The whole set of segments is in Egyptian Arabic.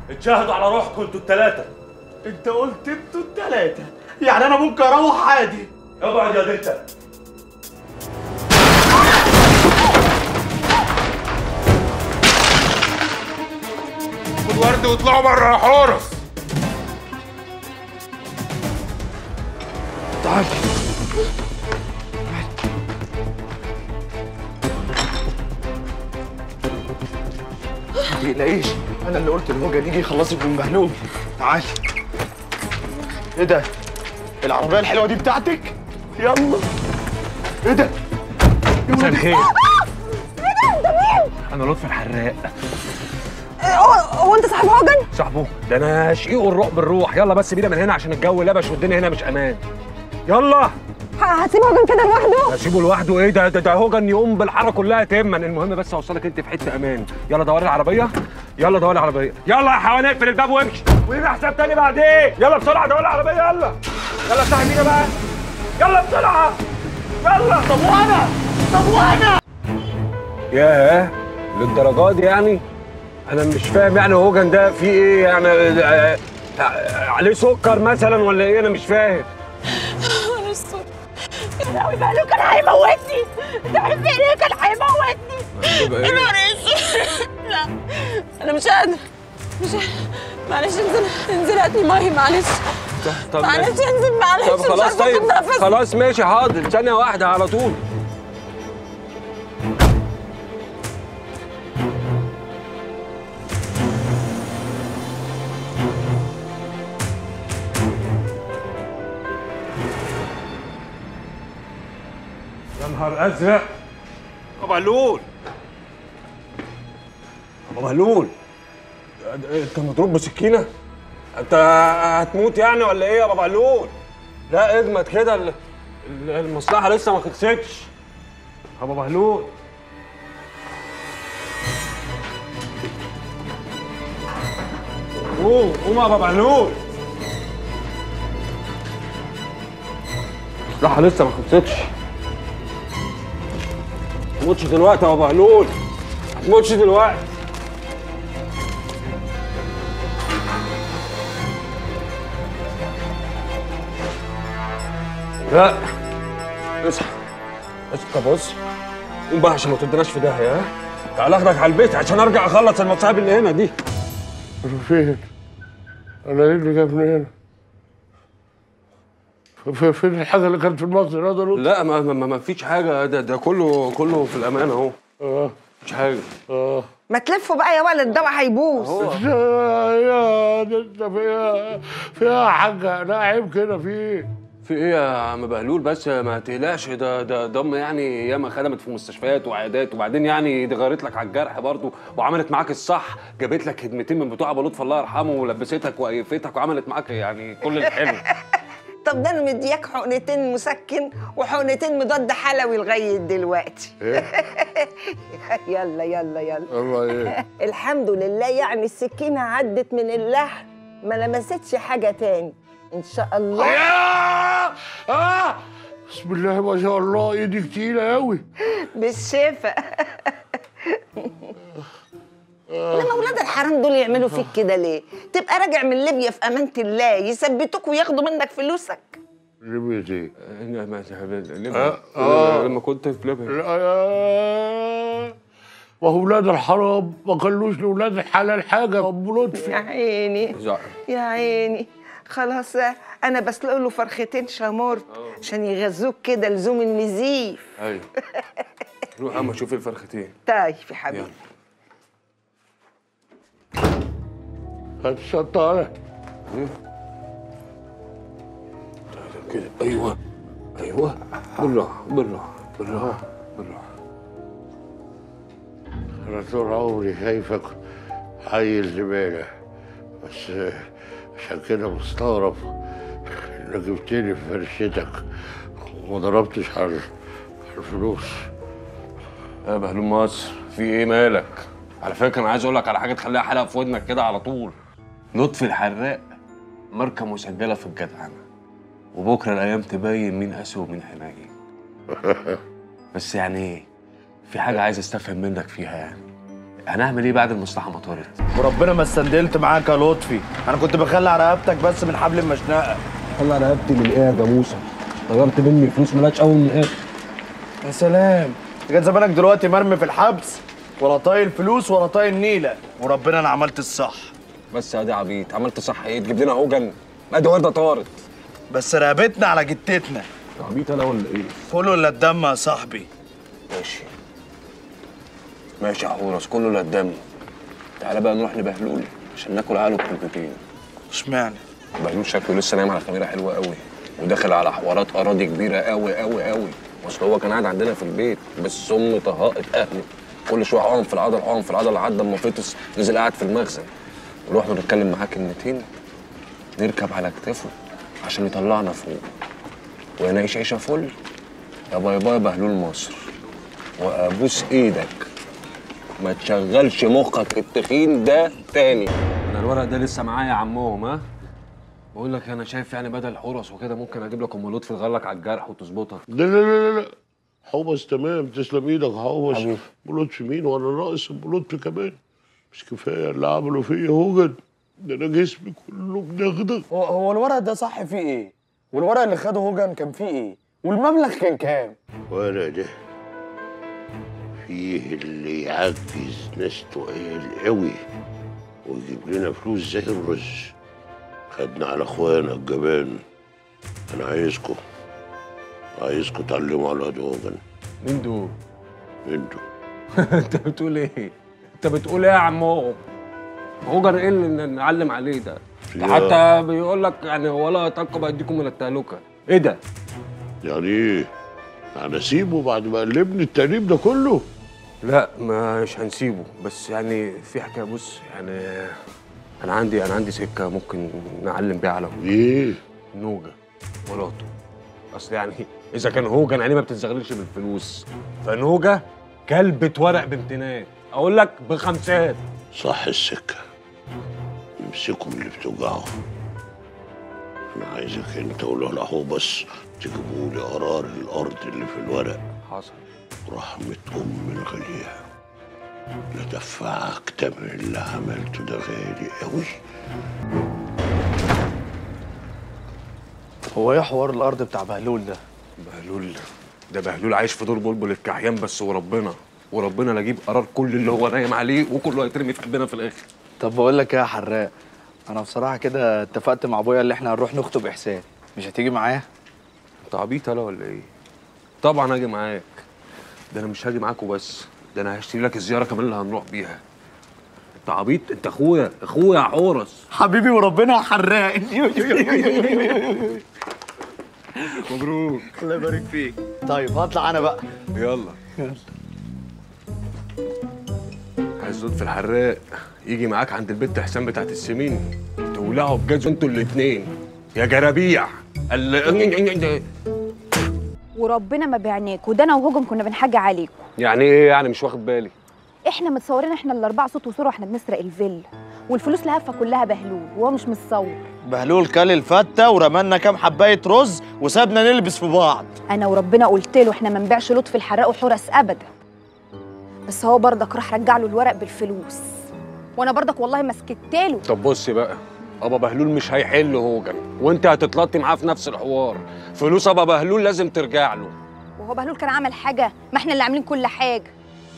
اتشاهدوا على روحكم انتوا التلاتة انت قلت انتوا التلاتة يعني انا ممكن اروح عادي اقعد يا دلتا خد ورد واطلعوا بره يا حورس تعال ما تقلقيش انا اللي قلت لهوجن يجي يخلصك من بهلول تعالي ايه ده العربيه الحلوه دي بتاعتك يلا ايه ده مساء الخير انا لطفي الحراق هو هو انت صاحب هوجن؟ صاحبه ده انا شقيق الروح بالروح يلا بس بينا من هنا عشان الجو لبش والدنيا هنا مش امان يلا ه- هتسيب هوجن كده لوحده؟ هسيبه لوحده ايه ده ده, ده هوجن يقوم بالحاره كلها تما المهم بس اوصلك انت في حته امان يلا دوري العربيه يلا دوري العربيه يلا يا حيوان اقفل الباب وامشي ويبقى حساب تاني بعدين يلا بسرعه دوري العربيه يلا يلا افتحي بينا بقى يلا بسرعه يلا طب وانا طب وانا ياه للدرجات دي يعني انا مش فاهم يعني هوجن ده فيه ايه يعني آه، آه، عليه سكر مثلا ولا ايه انا مش فاهم انا الصوت يا لهوي بهلول كان هيموتني انت عارف ايه كان هيموتني يا نهار اسود لا انا مش قادر مش قادر. معلش انزل انزل هات لي ميه معلش طب معلش انزل معلش طب مش خلاص عارفة طيب آخد نفس. خلاص ماشي حاضر ثانية واحدة على طول يا نهار ازرق ابو بهلول ابو بهلول انت مضروب بسكينه انت هتموت يعني ولا ايه يا ابو بهلول لا اجمد كده ال- ال- المصلحه لسه ما خلصتش ابو بهلول قوم قوم يا ابو بهلول المصلحه لسه ما خلصتش ما تموتش دلوقتي يا ابو بهلول ما تموتش دلوقتي لا اصحى اصحى بص قوم بقى عشان ما توديناش في داهيه ها تعال اخدك على البيت عشان ارجع اخلص المصايب اللي هنا دي فين؟ انا ايه اللي جابني هنا؟ ف- فين الحاجه اللي كانت في المصدر هذا الوقت؟ لا ما, ما, ما فيش حاجه ده ده كله كله في الامان اهو اه مفيش حاجه اه ما تلفوا بقى يا ولد الدواء هيبوظ يا يا ده انت فيها فيها حاجه انا عيب كده في ايه؟ في ايه يا عم بهلول بس ما تقلقش ده ده ضم يعني ياما خدمت في مستشفيات وعيادات وبعدين يعني دي غيرت لك على الجرح برضه وعملت معاك الصح جابت لك خدمتين من بتوع ابو لطفي الله يرحمه ولبستك وقيفتك وعملت معاك يعني كل الحلو طب ده انا مدياك حقنتين مسكن وحقنتين مضاد حلوي لغايه دلوقتي يلا يلا يلا الله ايه؟ الحمد لله يعني السكينه عدت من اللحم ما لمستش حاجه تاني ان شاء الله يا اه بسم الله ما شاء الله ايدك تقيله قوي بالشفا لما ولاد الحرام دول يعملوا فيك كده ليه؟ تبقى راجع من ليبيا في امانه الله يثبتوك وياخدوا منك فلوسك ليبيا ايه؟ لما, آه. لما كنت في ليبيا آه. ما هو ولاد الحرام ما خلوش لاولاد الحلال حاجه ابو يا لطفي عيني زعل. يا عيني خلاص انا بسلق له فرختين شامورت عشان يغذوك كده لزوم النزيف ايوه روح اما شوف الفرختين طيب يا حبيبي يلا. هات الشطاره كده ايوه ايوه بالراحه بالراحه بالراحه بالراحه انا طول عمري شايفك حي زباله بس آه، عشان كده مستغرب انك جبتني في فرشتك وما ضربتش على على الفلوس يا بهلول مصر في ايه مالك على فكره انا عايز اقول لك على حاجه تخليها حلقه في ودنك كده على طول لطفي الحراق ماركه مسجله في الجدعنه وبكره الايام تبين مين قاسي ومين حنين بس يعني ايه في حاجه عايز استفهم منك فيها يعني هنعمل ايه بعد المصلحه ما طارت وربنا ما استندلت معاك يا لطفي انا كنت بخلع رقبتك بس من حبل المشنقه طلع رقبتي من ايه يا جاموسه طيرت مني فلوس ملهاش اول من اخر يا سلام كان زمانك دلوقتي مرمي في الحبس ولا طايل فلوس ولا طايل نيله وربنا انا عملت الصح بس يا دي عبيط عملت صح ايه تجيب لنا هوجن ادي ورده طارت بس رقبتنا على جتتنا عبيط انا ولا ايه كله الا الدم يا صاحبي ماشي ماشي يا حورس كله لا الدم تعالى بقى نروح لبهلول عشان ناكل عقله بكلمتين اشمعنى بهلول شكله لسه نايم على خميره حلوه قوي وداخل على حوارات اراضي كبيره قوي قوي قوي اصل هو كان قاعد عندنا في البيت بس امي طهقت اهلي كل شويه حقن في العضل حقن في العضل لحد اما فطس نزل قاعد في المخزن ورحنا نتكلم معاه كلمتين نركب على كتافه عشان يطلعنا فوق ونعيش عيشه فل يا باي باي بهلول مصر وابوس ايدك ما تشغلش مخك التخين ده تاني انا الورق ده لسه معايا يا عمهم ها بقول لك انا شايف يعني بدل حرس وكده ممكن اجيب لك ام لطفي تغلق على الجرح وتظبطها لا لا لا لا حوبس تمام تسلم ايدك يا حوبس بلطفي مين وانا ناقص بلطفي كمان مش كفايه اللي عملوا فيا هوجن ده انا جسمي كله مدغدغ هو, هو الورق ده صح فيه ايه والورق اللي خده هوجن كان فيه ايه والمبلغ كان كام وانا ده فيه اللي يعجز ناس تقال قوي ويجيب لنا فلوس زي الرز خدنا على اخوانا الجبان انا عايزكم عايزكم تعلموا على دوجن مين دول؟ انتوا انت بتقول ايه؟ انت بتقول ايه يا عمهم؟ هوجر ايه اللي نعلم عليه ده؟ ده يا. حتى بيقول لك يعني ولا تقب ايديكم من التهلكه ايه ده؟ يعني ايه؟ انا اسيبه بعد ما قلبني التقليب ده كله لا مش هنسيبه بس يعني في حكايه بص يعني انا عندي انا عندي سكه ممكن نعلم بيها على ايه؟ نوجه ولاطه اصل يعني اذا كان هوجن يعني ما بتتشغلش بالفلوس فنوجه كلبة ورق بامتنان اقول لك بخمسات صح السكة امسكوا من اللي بتوجعه انا عايزك انت ولا هو بس تجيبوا لي قرار الارض اللي في الورق حصل ورحمة ام الغالية لا دفعك تمن اللي عملته ده غالي قوي هو ايه حوار الارض بتاع بهلول ده بهلول ده بهلول عايش في دور بلبل الكحيان بس وربنا وربنا لا اجيب قرار كل اللي هو نايم عليه وكله هيترمي في قلبنا في الاخر طب بقول لك ايه يا حراق انا بصراحه كده اتفقت مع ابويا اللي احنا هنروح نخطب احسان مش هتيجي معايا انت عبيط انا ولا ايه؟ طبعا هاجي معاك ده انا مش هاجي معاك وبس ده انا هشتري لك الزياره كمان اللي هنروح بيها انت عبيط انت اخويا اخويا يا حورس حبيبي وربنا يا حراق مبروك الله يبارك فيك طيب هطلع انا بقى يلا عايز في الحراق يجي معاك عند البت حسام بتاعت السمين تولعوا بجاز انتوا الاتنين يا جرابيع ال- وربنا ما بعناك وده انا وهجم كنا بنحاجة عليكم يعني ايه يعني مش واخد بالي احنا متصورين احنا الاربعه صوت وصوره واحنا بنسرق الفيلا والفلوس لهفه كلها بهلول وهو مش متصور بهلول كل الفته ورمالنا كام حبايه رز وسابنا نلبس في بعض انا وربنا قلت له احنا ما نبيعش لطفي الحراق وحرس ابدا بس هو برضك راح رجع له الورق بالفلوس وانا برضك والله ما سكت له طب بصي بقى ابا بهلول مش هيحل هوجن وانت هتتلطي معاه في نفس الحوار فلوس ابا بهلول لازم ترجع له وهو بهلول كان عمل حاجه ما احنا اللي عاملين كل حاجه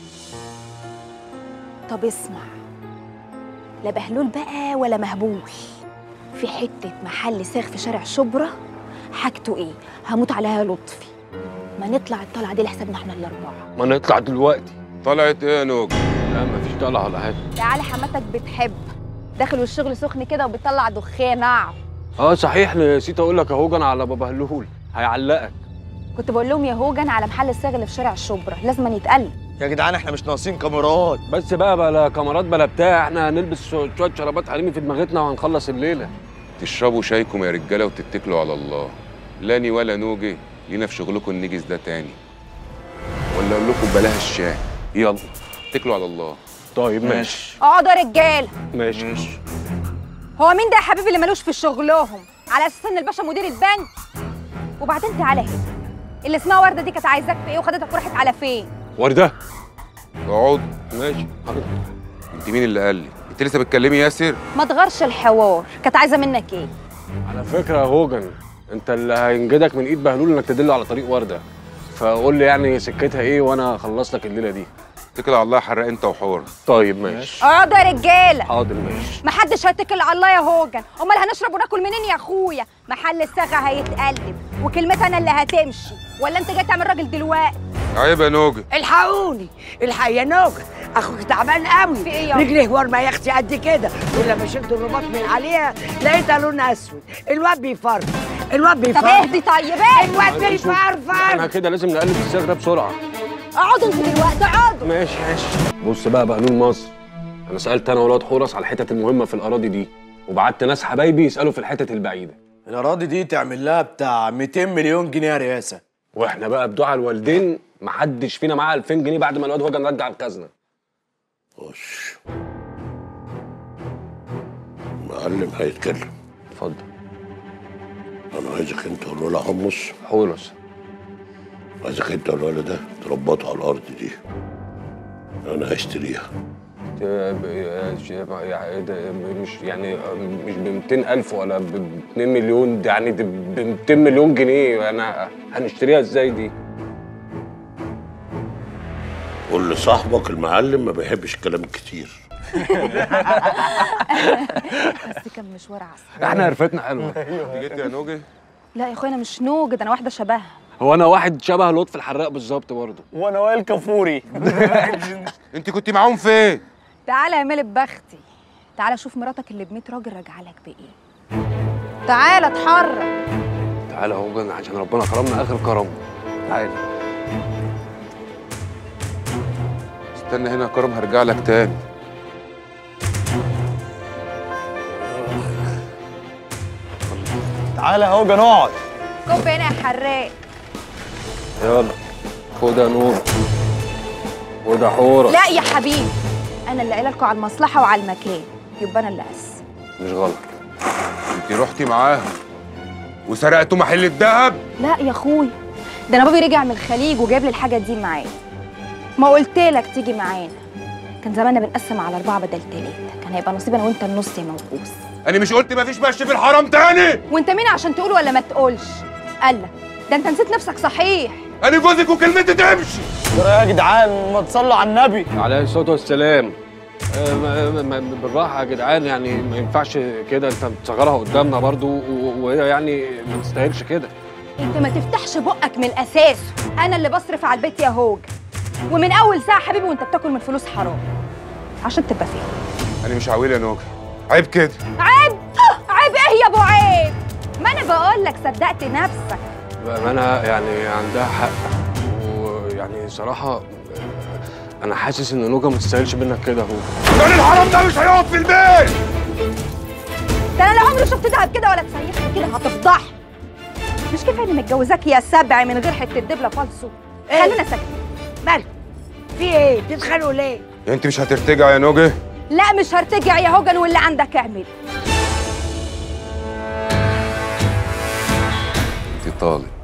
طب اسمع لا بهلول بقى ولا مهبول في حته محل ساغ في شارع شبرا حاجته ايه هموت عليها لطفي ما نطلع الطلعه دي لحسابنا احنا الاربعه ما نطلع دلوقتي طلعت ايه يا نوج لا مفيش طلعه ولا حاجه تعالى حماتك بتحب داخل والشغل سخن كده وبتطلع دخان نعم اه صحيح نسيت اقول لك يا هوجن على بابا بهلول هيعلقك كنت بقول لهم يا هوجن على محل الصاغ اللي في شارع الشبرا لازم يتقل يا جدعان احنا مش ناقصين كاميرات بس بقى بلا كاميرات بلا بتاع احنا هنلبس شو- شويه شرابات حريمي في دماغتنا وهنخلص الليله تشربوا شايكم يا رجاله وتتكلوا على الله لاني ولا نوجي لينا في شغلكم النجس ده تاني ولا اقول لكم بلاها الشاي يلا اتكلوا على الله طيب ماشي اقعدوا يا رجاله ماشي هو مين ده يا حبيبي اللي ملوش في شغلهم على اساس ان الباشا مدير البنك وبعدين تعالى هنا اللي اسمها ورده دي كانت عايزاك في ايه وخدتك وراحت على فين ورده اقعد ماشي حاضر انت مين اللي قال لي انت لسه بتكلمي ياسر ما تغيرش الحوار كانت عايزه منك ايه على فكره يا هوجن انت اللي هينجدك من ايد بهلول انك تدله على طريق ورده فقول لي يعني سكتها ايه وانا اخلص لك الليله دي اتكل على الله يا حراق انت وحور طيب ماشي اقعدوا يا رجاله حاضر ماشي محدش هيتكل على الله يا هوجن امال هنشرب وناكل منين يا اخويا محل الصاغه هيتقلب وكلمتها انا اللي هتمشي ولا انت جاي تعمل راجل دلوقتي عيب يا نوجه الحقوني الحق يا نوجة اخوك تعبان قوي في إيه يا رجليه ورمه يا اختي قد كده ولما شلت الرباط من عليها لقيتها لون اسود الواد بيفرفر الواد طب بيفرفر اهدي طيب اهدي الواد بيفرفر احنا كده لازم نقلب السياق ده بسرعه اقعدوا انتوا دلوقتي اقعدوا ماشي ماشي بص بقى بهلول مصر انا سالت انا ولاد حورس على الحتت المهمه في الاراضي دي وبعت ناس حبايبي يسالوا في الحتت البعيده الاراضي دي تعمل لها بتاع 200 مليون جنيه يا رئاسه واحنا بقى بدعاء الوالدين محدش فينا معاه 2000 جنيه بعد ما الواد هوجن رجع الخزنه خش معلم هيتكلم اتفضل انا عايزك انت والولا حمص حورس عايزك انت والولا ده تربطوا على الارض دي انا هشتريها مش يعني مش ب 200000 ولا ب 2 مليون ده يعني ب 200 مليون جنيه انا هنشتريها ازاي دي؟ قول لصاحبك المعلم ما بيحبش الكلام كتير بس كان مشوار عسل احنا عرفتنا حلوه انت جيت يا نوجه لا يا اخويا انا مش نوج ده انا واحده شبهها هو انا واحد شبه لطفي الحراق بالظبط برضه وانا وائل كفوري انت كنت معاهم فين تعالى يا ملك بختي تعالى شوف مراتك اللي ب 100 راجل راجعه لك بايه تعالى اتحرك تعالى هوجن عشان ربنا كرمنا اخر كرم تعالى استنى هنا يا كرم هرجع لك تاني تعالى اهو نقعد كوب هنا يا حراق يلا خد يا نور خد يا حورس لا يا حبيبي انا اللي قايله لكم على المصلحه وعلى المكان يبقى انا اللي أس مش غلط انت رحتي معاهم وسرقتوا محل الذهب لا يا اخويا ده انا بابي رجع من الخليج وجايب لي الحاجه دي معاه ما قلت لك تيجي معانا كان زماننا بنقسم على اربعه بدل ثلاثه كان هيبقى نصيب انا وانت النص يا موقوس انا مش قلت مفيش مشي في الحرام تاني وانت مين عشان تقول ولا ما تقولش قال ده انت نسيت نفسك صحيح انا جوزك وكلمتي تمشي يا جدعان ما تصلوا على النبي عليه الصلاه والسلام آه، ما- ما- ما- بالراحه يا جدعان يعني ما ينفعش كده انت بتصغرها قدامنا برضو و- وهي يعني ما تستاهلش كده انت ما تفتحش بقك من اساسه انا اللي بصرف على البيت يا هوج ومن اول ساعه حبيبي وانت بتاكل من فلوس حرام عشان تبقى فاهم انا مش عويل يا نوجه عيب كده عيب عيب ايه يا ابو عيب ما انا بقول لك صدقت نفسك بأمانة يعني عندها حق ويعني صراحة آه، أنا حاسس إن نوجا ما تستاهلش منك كده هو كان الحرام ده مش هيقعد في البيت ده انا لا عمري شفت دهب كده ولا تسيحني كده هتفضحي مش كفايه اني متجوزاك يا سبع من غير حته دبله فالصو إيه؟ خلينا ساكتين مالك في ايه بتتخانقوا ليه يعني انت مش هترتجع يا نوجه لا مش هرتجع يا هوجن واللي عندك اعمل انت طالق